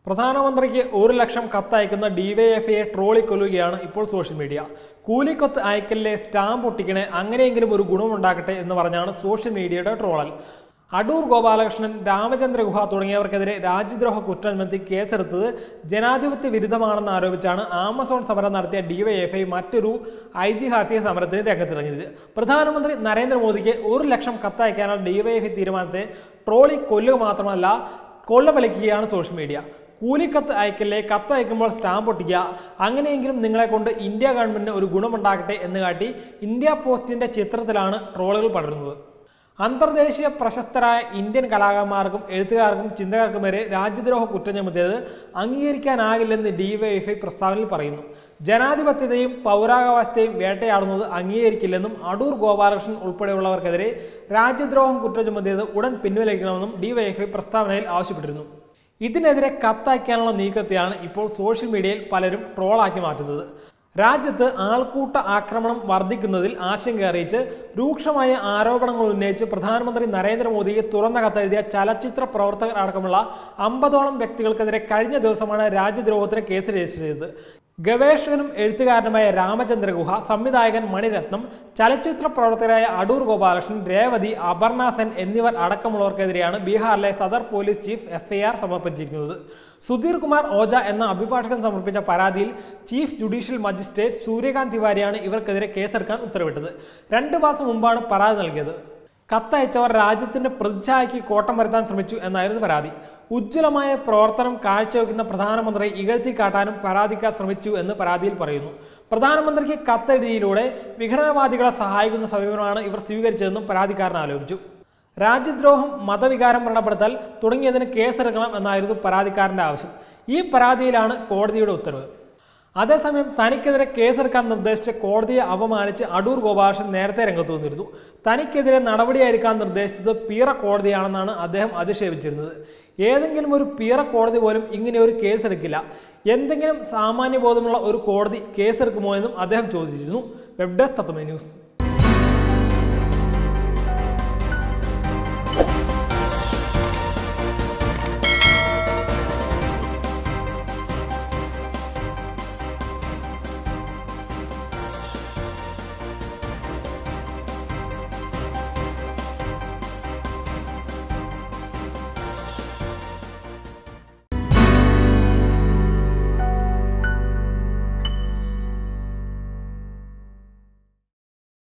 പ്രധാനമന്ത്രിക്ക് ഒരു ലക്ഷം കത്തയക്കുന്ന ഡിവൈഎഫ്ഐയെ ട്രോളിക്കൊല്ലുകയാണ് ഇപ്പോൾ സോഷ്യൽ മീഡിയ കൂലിക്കൊത്ത് അയക്കലിലെ സ്റ്റാമ്പ് ഒട്ടിക്കണേ അങ്ങനെയെങ്കിലും ഒരു ഗുണമുണ്ടാക്കട്ടെ എന്ന് പറഞ്ഞാണ് സോഷ്യൽ മീഡിയയുടെ ട്രോളൽ അടൂർ ഗോപാലകൃഷ്ണൻ രാമചന്ദ്ര ഗുഹ തുടങ്ങിയവർക്കെതിരെ രാജ്യദ്രോഹ കുറ്റം ചുമത്തി കേസെടുത്തത് ജനാധിപത്യ വിരുദ്ധമാണെന്ന് ആരോപിച്ചാണ് ആമസോൺ സമരം നടത്തിയ ഡിവൈഎഫ്ഐ മറ്റൊരു ഐതിഹാസിക സമരത്തിന് രംഗത്തിറങ്ങിയത് പ്രധാനമന്ത്രി നരേന്ദ്രമോദിക്ക് ഒരു ലക്ഷം കത്തയക്കാനുള്ള ഡിവൈഎഫ്ഐ തീരുമാനത്തെ ട്രോളി കൊല്ലുക മാത്രമല്ല കൊള്ളവിളിക്കുകയാണ് സോഷ്യൽ മീഡിയ കൂലിക്കത്ത് അയക്കല്ലേ കത്ത് അയക്കുമ്പോൾ സ്റ്റാമ്പ് ഒട്ടിക്കുക അങ്ങനെയെങ്കിലും നിങ്ങളെ കൊണ്ട് ഇന്ത്യ ഗവൺമെന്റിന് ഒരു ഗുണമുണ്ടാകട്ടെ എന്ന് കാട്ടി ഇന്ത്യ പോസ്റ്റിന്റെ ചിത്രത്തിലാണ് ട്രോളുകൾ പടരുന്നത് അന്തർദേശീയ പ്രശസ്തരായ ഇന്ത്യൻ കലാകാരന്മാർക്കും എഴുത്തുകാർക്കും ചിന്തകർക്കും വരെ രാജ്യദ്രോഹ കുറ്റം ചുമത്തിയത് അംഗീകരിക്കാനാകില്ലെന്ന് ഡിവൈഎഫ്ഐ പ്രസ്താവനയിൽ പറയുന്നു ജനാധിപത്യത്തെയും പൗരാവകാശത്തെയും വേട്ടയാടുന്നത് അംഗീകരിക്കില്ലെന്നും അടൂർ ഗോപാലകൃഷ്ണൻ ഉൾപ്പെടെയുള്ളവർക്കെതിരെ രാജ്യദ്രോഹം കുറ്റം ചുമത്തിയത് ഉടൻ പിൻവലിക്കണമെന്നും ഡിവൈഎഫ്ഐ പ്രസ്താവനയിൽ ആവശ്യപ്പെട്ടിരുന്നു ഇതിനെതിരെ കത്തയക്കാനുള്ള നീക്കത്തെയാണ് ഇപ്പോൾ സോഷ്യൽ മീഡിയയിൽ പലരും ട്രോളാക്കി മാറ്റുന്നത് രാജ്യത്ത് ആൾക്കൂട്ട ആക്രമണം വർദ്ധിക്കുന്നതിൽ ആശങ്ക അറിയിച്ച് രൂക്ഷമായ ആരോപണങ്ങൾ ഉന്നയിച്ച് പ്രധാനമന്ത്രി നരേന്ദ്രമോദിക്ക് തുറന്ന കത്തെഴുതിയ ചലച്ചിത്ര പ്രവർത്തകർ അടക്കമുള്ള അമ്പതോളം വ്യക്തികൾക്കെതിരെ കഴിഞ്ഞ ദിവസമാണ് രാജ്യദ്രോഹത്തിന് കേസ് രജിസ്റ്റർ ചെയ്തത് ഗവേഷകനും എഴുത്തുകാരനുമായ രാമചന്ദ്ര ഗുഹ സംവിധായകൻ മണിരത്നം ചലച്ചിത്ര പ്രവർത്തകരായ അടൂർ ഗോപാലകൃഷ്ണൻ രേവതി അപർണ സെൻ എന്നിവർ അടക്കമുള്ളവർക്കെതിരെയാണ് ബീഹാറിലെ സദർ പോലീസ് ചീഫ് എഫ്ഐആർ സമർപ്പിച്ചിരിക്കുന്നത് സുധീർ കുമാർ ഓജ എന്ന അഭിഭാഷകൻ സമർപ്പിച്ച പരാതിയിൽ ചീഫ് ജുഡീഷ്യൽ മജിസ്ട്രേറ്റ് സൂര്യകാന്ത് തിവാരിയാണ് ഇവർക്കെതിരെ കേസെടുക്കാൻ ഉത്തരവിട്ടത് രണ്ട് മാസം മുമ്പാണ് പരാതി നൽകിയത് കത്തയച്ചവർ രാജ്യത്തിന്റെ പ്രതിച്ഛായയ്ക്ക് കോട്ടം വരുത്താൻ ശ്രമിച്ചു എന്നായിരുന്നു പരാതി ഉജ്ജ്വലമായ പ്രവർത്തനം കാഴ്ചവെക്കുന്ന പ്രധാനമന്ത്രി ഇകഴ്ത്തി കാട്ടാനും പരാതിക്കാർ ശ്രമിച്ചു എന്ന് പരാതിയിൽ പറയുന്നു പ്രധാനമന്ത്രിക്ക് കത്തെഴുതിയിലൂടെ വിഘടനവാദികളെ സഹായിക്കുന്ന സമീപനമാണ് ഇവർ സ്വീകരിച്ചതെന്നും പരാതിക്കാരൻ ആരോപിച്ചു രാജ്യദ്രോഹം മതവികാരം വ്രണപ്പെടുത്തൽ തുടങ്ങിയതിന് കേസെടുക്കണം എന്നായിരുന്നു പരാതിക്കാരന്റെ ആവശ്യം ഈ പരാതിയിലാണ് കോടതിയുടെ ഉത്തരവ് അതേസമയം തനിക്കെതിരെ കേസെടുക്കാൻ നിർദ്ദേശിച്ച കോടതിയെ അപമാനിച്ച് അടൂർ ഗോപാലകൃഷ്ണൻ നേരത്തെ രംഗത്ത് വന്നിരുന്നു തനിക്കെതിരെ നടപടിയെടുക്കാൻ നിർദ്ദേശിച്ചത് പീറ കോടതിയാണെന്നാണ് അദ്ദേഹം അധിക്ഷേപിച്ചിരുന്നത് ഏതെങ്കിലും ഒരു പീറ കോടതി പോലും ഇങ്ങനെ ഒരു കേസെടുക്കില്ല എന്തെങ്കിലും സാമാന്യബോധമുള്ള ഒരു കോടതി കേസെടുക്കുമോ എന്നും അദ്ദേഹം ചോദിച്ചിരുന്നു വെബ് ഡെസ്ക് തത്വമേ ന്യൂസ്